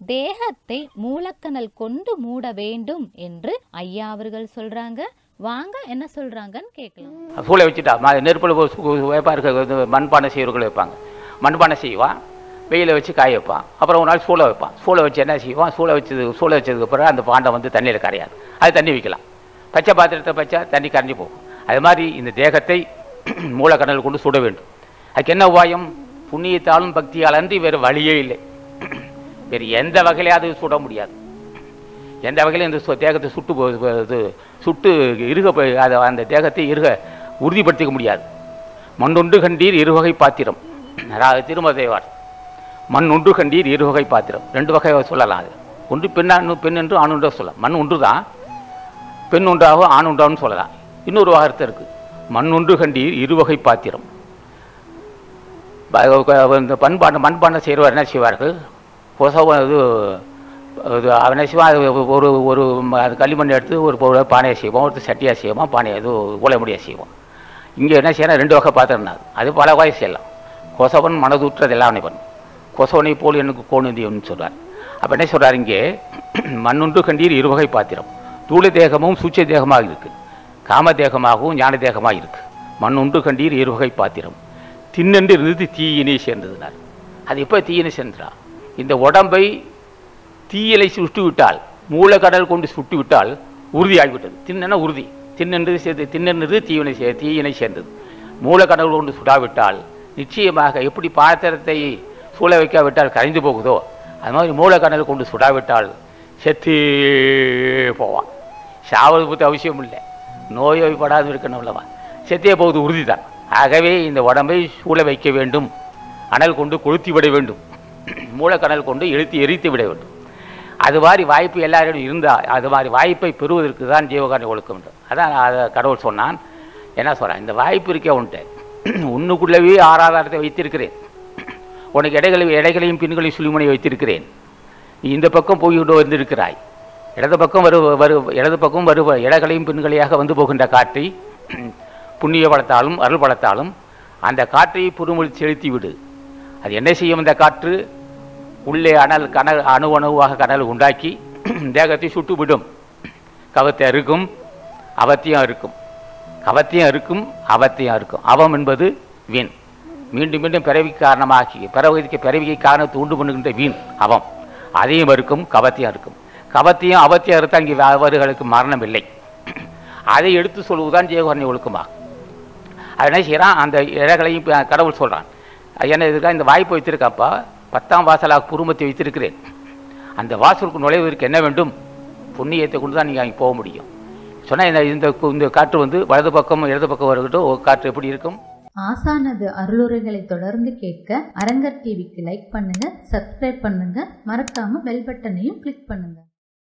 தேகத்தை மூலக்கணல் கொண்டு மூட வேண்டும் என்று ஐயா அவர்கள் சொல்றாங்க வாங்க என்ன சொல்றாங்கன்னு கேட்கலாம் சூளை வச்சுட்டா ம- நெருப்புல ஒரு சு- வைப்பா இருக்க இது மண்பானை செய்கிறவர்கள் வைப்பாங்க மண்பானை செய்வான் வெயில வச்சு காய வைப்பான் அப்புறம் ஒரு நாள் சூளை வைப்பான் சூளை வச்சு என்ன செய்வான் சூளை வச்சது சூளை வச்சதுக்கு அப்புறம் அந்த பாண்டை வந்து தண்ணியில் கரையாது அது தண்ணி வைக்கலாம் பச்சை பாத்திரத்தை பச்சா தண்ணி கரைஞ்சு போகும் அது மாதிரி இந்த தேகத்தை மூலக்கடல் கொண்டு சுட வேண்டும் அதுக்கு என்ன உபாயம் புண்ணியத்தாலும் பக்தியால் அன்றி வேறு வழியே இல்லை வேறு எந்த வகையிலையாவது சுட முடியாது எந்த வகையிலும் இந்த சு- தேகத்தை சுட்டு போ- போ- இது சுட்டு இருக போய் அதை அந்த தேகத்தை இருக உறுதிப்படுத்திக்க முடியாது மண்ணொன்று கண்டீர் இருவகை பாத்திரம் அதாவது திருமதேவார் மண் ஒன்று கண்டீர் இருவகை பாத்திரம் ரெண்டு வகை சொல்லலாம் அது ஒன்று பெண்ணானு பெண் என்று ஆண் ஒன்று சொல்லலாம் மண் ஒன்று தான் பெண் ஒன்றாகவும் ஆண் ஒன்றாகவும் சொல்லலாம் இன்னொரு வார்த்தை இருக்கு மண் ஒன்று கண்டீர் இருவகை பாத்திரம் ப- க- இந்த பண்பாடு மண்பானை செய்கிறவர் என்ன செய்வார்கள் கொசவ இது இது அவன் என்ன செய்வான் அது ஒரு ஒரு ம- அது களிமண் எடுத்து ஒரு பொருளை பானையை செய்வோம் ஒருத்தர் சட்டியாக செய்வோம் பானை இது உலைமுடியாக செய்வோம் இங்கே என்ன செய்யணும் ரெண்டு வகை பாத்திரம் தான் அது பல வகை செய்யலாம் கொசவன் மனதூற்றது எல்லாம் பண்ணு கொசவனை போல் எனக்கு கோணுதியம்னு சொல்றார் அப்போ என்ன சொல்றார் இங்கே மண்ணொன்று கண்டீர் இருவகை பாத்திரம் தூள தேகமும் சூச்ச தேகமாக இருக்கு காம தேகமாகவும் ஞான தேகமாக இருக்கு மண்ணொன்று கண்டீர் இருவகை பாத்திரம் தின்னென்று இருந்தது தீயினை சேர்ந்ததுனார் அது எப்போ தீயினை சேர்ந்தா இந்த உடம்பை தீயலை சுட்டு விட்டால் மூலக்கடல் கொண்டு சுட்டு விட்டால் உறுதியாகிவிட்டது தின்னென உறுதி தின்னென்று சேர்ந்து தின்னென்று தீவினை சே தீயினை சேர்ந்தது மூலக்கடல் கொண்டு சுடாவிட்டால் நிச்சயமாக எப்படி பாத்திரத்தை சூழ வைக்காவிட்டால் கரைந்து போகுதோ அது மாதிரி மூலக்கடல் கொண்டு சுடாவிட்டால் செத்து போவான் சாவது பற்றி அவசியம் இல்லை நோய்வாய்ப்படாது இருக்கணும் அல்லவா செத்தே போவது உறுதிதான் ஆகவே இந்த உடம்பை சூழ வைக்க வேண்டும் அனல் கொண்டு கொளுத்தி விட வேண்டும் மூலக்கடல் கொண்டு எழுத்தி எரித்து விட வேண்டும் அது மாதிரி வாய்ப்பு எல்லாரிடம் இருந்தால் அது மாதிரி வாய்ப்பை பெறுவதற்கு தான் ஜீவகாரணி ஒழுக்கம் என்று. அதான் அதை கடவுள் சொன்னான் என்ன சொல்கிறான் இந்த வாய்ப்பு இருக்கே உன்ட்டு உன்னுக்குள்ளவே ஆராதாரத்தை வைத்திருக்கிறேன் உனக்கு இடைகளை இடைகளையும் பின்களையும் சுழிமனை வைத்திருக்கிறேன் நீ இந்த பக்கம் போய்விட்டு வந்திருக்கிறாய் இடது பக்கம் வரு வரு இடது பக்கம் வரு இடகளையும் பின்களையாக வந்து போகின்ற காற்றை புண்ணிய பலத்தாலும் அருள் பலத்தாலும் அந்த காற்றை புதுமொழி செலுத்தி விடு அது என்ன செய்யும் அந்த காற்று உள்ளே அனல் கனல் அணு அணுவாக கனல் உண்டாக்கி தேகத்தை சுட்டுவிடும் கவத்தை இருக்கும் அவத்தியம் இருக்கும் கவத்தியம் இருக்கும் அவத்தியம் இருக்கும் அவம் என்பது வீண் மீண்டும் மீண்டும் பிறவிக்கு காரணமாக்கி பிறவிக்கு பிறவிக்கு காரணத்தை உண்டு பண்ணுகின்ற வீண் அவம் அதையும் இருக்கும் கவத்தியம் இருக்கும் கவத்தியம் அவத்தியம் இருந்தால் அங்கே அவர்களுக்கு மரணம் இல்லை அதை எடுத்து சொல்வதுதான் ஜெயகரணி ஒழுக்கமாகும் அது என்ன செய்கிறான் அந்த இழைகளையும் இப்ப கடவுள் சொல்கிறான் என்ன இதுக்காக இந்த வாய்ப்பு வைத்திருக்காப்பா பத்தாம் வாசலாக குடும்பத்தை வைத்திருக்கிறேன் அந்த வாசலுக்கு நுழைவதற்கு என்ன வேண்டும் புண்ணியத்தை கொண்டு தான் நீங்கள் அங்கே போக முடியும் சொன்னால் இந்த இந்த கு- இந்த காற்று வந்து வலது பக்கம் இடது பக்கம் வரட்டும் ஒரு காற்று எப்படி இருக்கும் ஆசானது அருளுரைகளை தொடர்ந்து கேட்க அரங்கர் டிவிக்கு லைக் பண்ணுங்க சப்ஸ்கிரைப் பண்ணுங்க மறக்காம பெல் பட்டனையும் கிளிக் பண்ணுங்க